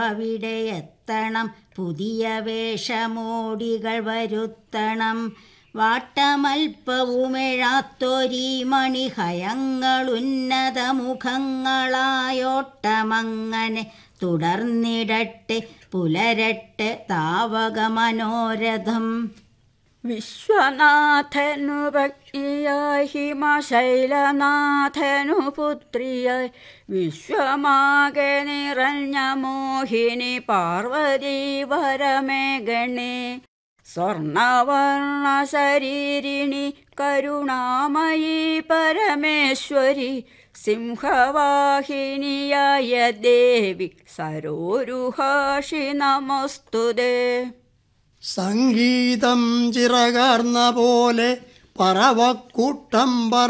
അവിടെ എത്തണം പുതിയ വേഷമോടികൾ വരുത്തണം വാട്ടമൽപ്പവുമെഴാത്തൊരീ മണിഹയങ്ങളുന്നത മുഖങ്ങളായോട്ടമങ്ങനെ തുടർന്നിടട്ടെ പുലരട്ടെ താവക മനോരഥം വിശ്വനാഥനു ഭക്തിയായി ഹിമശൈലനാഥനു പുത്രിയായി വിശ്വമാകെ നിറഞ്ഞ മോഹിനി പാർവതി വരമേഘണേ സ്വർണവർണ ശരീരിണി കരുണാമയി പരമേശ്വരി സിംഹവാഹിനിയായ ദേവി സരോരുഹാഷി നമസ്തുതേ സംഗീതം ചിറകാർന്ന പോലെ പറവക്കൂട്ടം പറ